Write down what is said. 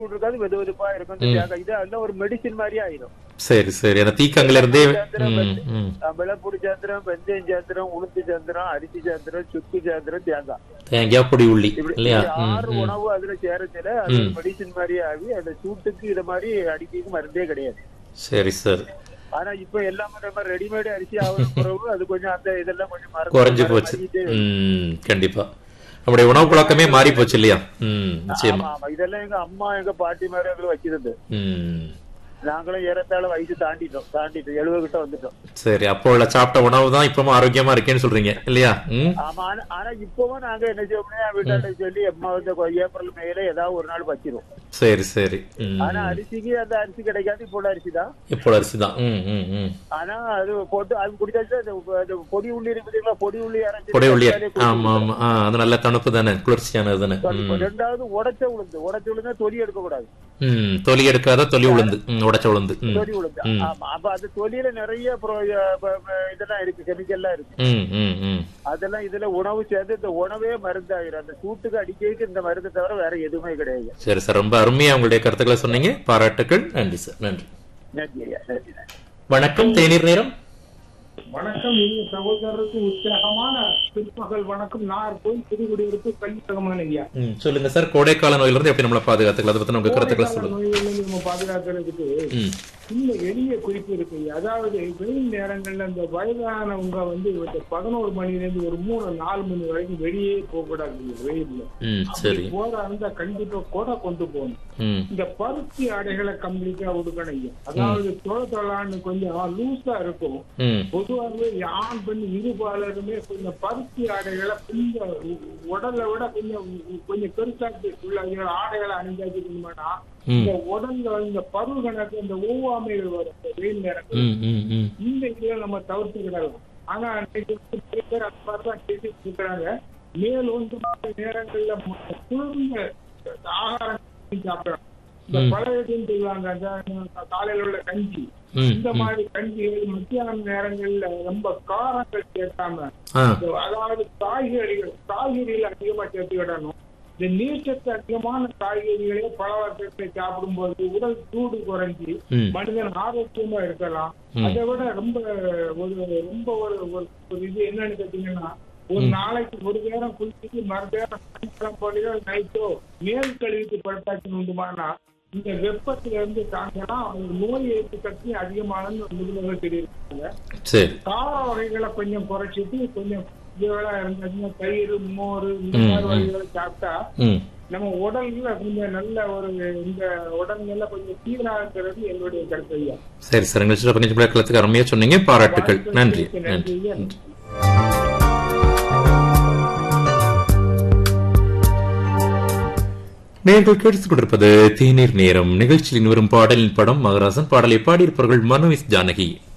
இருக்காது வெது வெதுப்பா இருக்கும் இந்த தேங்காய் இது எல்லாம் ஒரு மெடிசின் மாதிரி ஆயிரும் சரி சரி அந்த தீக்கங்கல இருந்தே ம், ம். வெள்ளப்பூடி சாந்திரம் வெந்தயம் சாந்திரம் உளுந்து சாந்திரம் அரிசி சாந்திரம் சுக்கு சாந்திரம் தேங்காய் தேங்காய் பொடி உள்ளி இப்படி இல்லையா இப்படி ம், ஆறு ம். உணவு அதுல சேரச்சில அது மெடிசின் மாதிரி ஆகி அந்த சூட்டுக்கு இது மாதிரி அடிக்கிறதுக்கு மருந்தே கிடையாது சரி சார் ஆனா இப்ப எல்லாமே நம்ம ரெடிமேட் அரிசி ஆகிற பிறகு அது கொஞ்சம் அந்த இதெல்லாம் கொஞ்சம் மறந்து குறைஞ்சு மறந்து போச்சு மறந்துட்டே ம் கண்டிப்பா நம்முடைய உணவு பழக்கமே மாறி போச்சு இல்லையா ம் நிச்சயமா ஆமா ஆமா இதெல்லாம் எங்க அம்மா எங்க பாட்டி மாதிரி எங்களுக்கு வச்சிருந்து ம் நாங்களும் ஏறத்தாழ வயசு தாண்டிட்டோம் தாண்டிட்டோம் எழுபது கிட்ட வந்துட்டோம் சரி அப்போ உள்ள சாப்பிட்ட உணவு தான் இப்பவும் ஆரோக்கியமா இருக்கேன்னு சொல்றீங்க இல்லையா ம் ஆமா ஆனா- ஆனா இப்பவும் நாங்க என்ன செய்வோம்னா வீட்டாண்ட சொல்லி அம்மா வந்து கொ- ஏப்ரல் மேல ஏதாவது ஒரு நாள் வச்சிரும் சரி சரி ம் ஆனா அரிசிக்கு அந்த அரிசி கிடைக்காது இப்போ உள்ள அரிசி தான் இப்போ அரிசி தான் ம் ம் ம் ஆனா அது போட்டு அது குடிச்சாச்சு அந்த அந்த பொடி உள்ளி இருக்குதுங்களா பொடி உள்ளி அரைச்சு பொடி உள்ளி குடிச்சாலே குடிச்சு ஆமா ஆமா ஆ அது நல்ல தணுப்பு தானே குளிர்ச்சியானது தானே ம் ரெண்டாவது உடைச்ச உளுந்து உடைச்ச உளுந்து தொலி எடுக்க கூடாது ம் தொலி எடுக்காத தொலி உளுந்து ம் உடைச்ச உளுந்து ம் தொலி உளுந்து ஆமா அப்ப அது தொலியில நிறைய அப்புறம் ப- ப- இதெல்லாம் இருக்கு கெமிக்கல்லாம் இருக்கு ம் ம் ம் அதெல்லாம் இதுல உணவு சேர்ந்து இந்த உணவே மருந்தாயிரும் அந்த சூட்டுக்கு அடிக்கிறதுக்கு இந்த மருந்து தவிர வேற எதுவுமே கிடையாது சரி சார் ரொம்ப அருமையா உங்களுடைய கருத்துக்களை சொன்னீங்க பாராட்டுக்கள் நன்றி சார் நன்றி நன்றி ஐயா நன்றி நன்றி வணக்கம் தேநீர் நேரம் வணக்கம் இனிய சகோதரருக்கு உற்சாகமான பிற்பகல் வணக்கம் நார் போய் புதுக்குடியிருப்பு கல்வித்தகமான ஐயா ம், சொல்லுங்க சார் கோடைக்கால நோயில இருந்து எப்படி நம்மளை பாதுகாத்துக்கலாம் அதை பத்தி உங்க கருத்துக்களை கோடைக்கால சொல்லுங்க நோய்களிலிருந்து நம்ம பாதுகாக்கிறதுக்கு ம் சின்ன எளிய குறிப்பு இருக்கு ஐயா. அதாவது வெயில் நேரங்கள்ல இந்த வயதானவங்க வந்து இந்த பதினோரு மணில இருந்து ஒரு மூணு நாலு மணி வரைக்கும் வெளியே போக கூடாது ஐயா, வெயில்ல ம் சரி போற இருந்தா கண்டிப்பா கொடை கொண்டு போகணும் ம் இந்த பருத்தி ஆடைகளை கம்ப்ளீட்டா உடுக்கணும் ஐயா அதாவது தொலை தொலான்னு கொஞ்சம் லூஸா இருக்கும் ம் பொதுவாகவே ஆண் பெண் இருபாலருமே கொஞ்சம் பருத்தி ஆடைகளை கொஞ்சம் உடலை விட கொஞ்சம் கொஞ்சம் பெருசாட்டு உள்ள ஆடைகளை அணிஞ்சாச்சுக்கணுமாடா ம் இந்த உடல்ல இந்த பருவ கணக்கு இந்த ஒவ்வாமைகள் வரும் இந்த வெயில் நேரங்கள் ம் ம் ம் இந்த இதுல நம்ம தவிர்த்துக்கிடலாம் ஆனா அன்னைக்கு வந்து நிறைய பேர் அந்த மாதிரிதான் பேசிட்டு இருக்கிறாங்க மேலும் இந்த மாதிரி நேரங்கள்ல ம- குளிர்ந்த ஆகாரம் சாப்பிடலாம் இந்த ம். பழகட்டின்னு சொல்லுவாங்க அந்த காலையில உள்ள கஞ்சி ம் இந்த ம். மாதிரி கஞ்சிகள் மத்தியான நேரங்கள்ல ரொம்ப காரங்கள் சேர்க்காம ஆ இந்த அதாவது காய்கறிகள் காய்கறிகள் அதிகமா சேர்த்துக்கிடணும் இந்த நீர்ச்சத்து அதிகமான காய்கறிகளே பல வர்க்கத்தை சாப்பிடும்போது உடல் சூடு குறைஞ்சி ம் மனிதன் ஆரோக்கியமா இருக்கலாம் ம். அதை விட ரொம்ப ஒரு ரொம்ப ஒரு ஒரு ஒரு இது என்னன்னு கேட்டீங்கன்னா ஒரு நாளைக்கு ஒரு நேரம் குளிச்சுட்டு மறு நேரம் சாயங்காலம் போலையோ நைட்டோ மேல் கழுவிட்டு படுத்தாச்சு உண்டுமானா இந்த வெப்பத்துல இருந்து தாங்கலாம் ஒரு நோய் எதிர்ப்பு சக்தி அதிகமானன்னு நிபுணர்கள் தெரிவிக்கிறாங்க சரி கார வகைகளை கொஞ்சம் குறைச்சிட்டு கொஞ்சம் இதெல்லாம் இருந்துச்சுன்னா தயிர் மோர் இந்த ம், மாதிரி ம். வகைகளை சாப்பிட்டா ம் நம்ம உடல்ல கொஞ்சம் நல்ல ஒரு இந்த உடல்நிலை கொஞ்சம் சீராகிறது என்னுடைய கருத்து ஐயா சரி சார் நிகழ்ச்சியில் பங்கு விளக்கத்துக்கு அருமையா சொன்னீங்க பாராட்டுக்கள் நன்றி வாய்ப்புக்கு நன்றி ஐயா. நன்றி நீங்கள் கேட்டுக் கொண்டிருப்பது தேநீர் நேரம் நிகழ்ச்சியில் வரும் பாடலின் படம் மகராசன் பாடலை பாடியிருப்பவர்கள் மனோவிஸ் ஜானகி